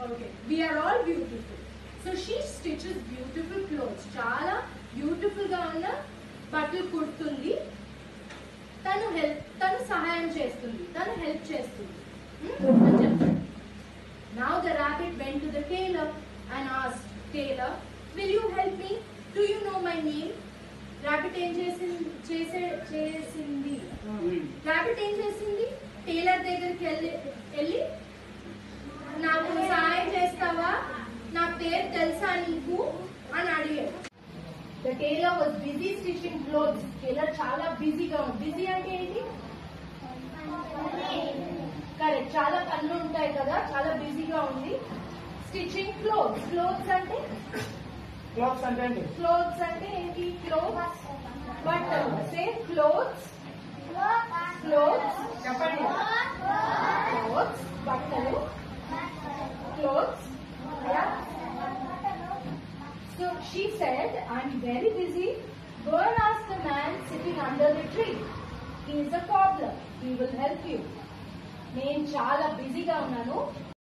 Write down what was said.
Okay we are all beautiful so she stitches beautiful clothes చాలా beautiful గా ఉన్న బట్టలు కుడుతుంది తను హెల్ప్ తను సహాయం చేస్తుంది తను హెల్ప్ చేస్తుంది Hmm? అని చెప్తాడు now the rabbit went to the tailor and asked tailor will you help me do you know my name rabbit ఏం చేసింది చేసే చేసింది ర్యాబిట్ ఏం చేసింది టైలర్ దగ్గరికి వెళ్ళి వెళ్ళి నాకు సహాయం చేస్తావా నా పేరు తెలుసా నీకు అని అడిగాడు the tailor was busy stitching clothes tailor చాలా బిజీగా ఉంది బిజీ అంటే ఏంటి కరెక్ట్ చాలా పనులు ఉంటాయి కదా చాలా బిజీగా ఉంది స్టిచింగ్ క్లోత్స్ క్లోత్స్ అంటే క్లాత్స్ అంటే అండి క్లోత్స్ అంటే ఏంటి క్లోత్స్ బట్టలు సే క్లోత్స్ క్లోత్స్ చెప్పండి క్లోత్స్ బట్టలు clothes So she said, I'm very busy. Go and ask the man sitting under the tree. He is a cobbler. He will help you. నేను చాలా బిజీగా ఉన్నాను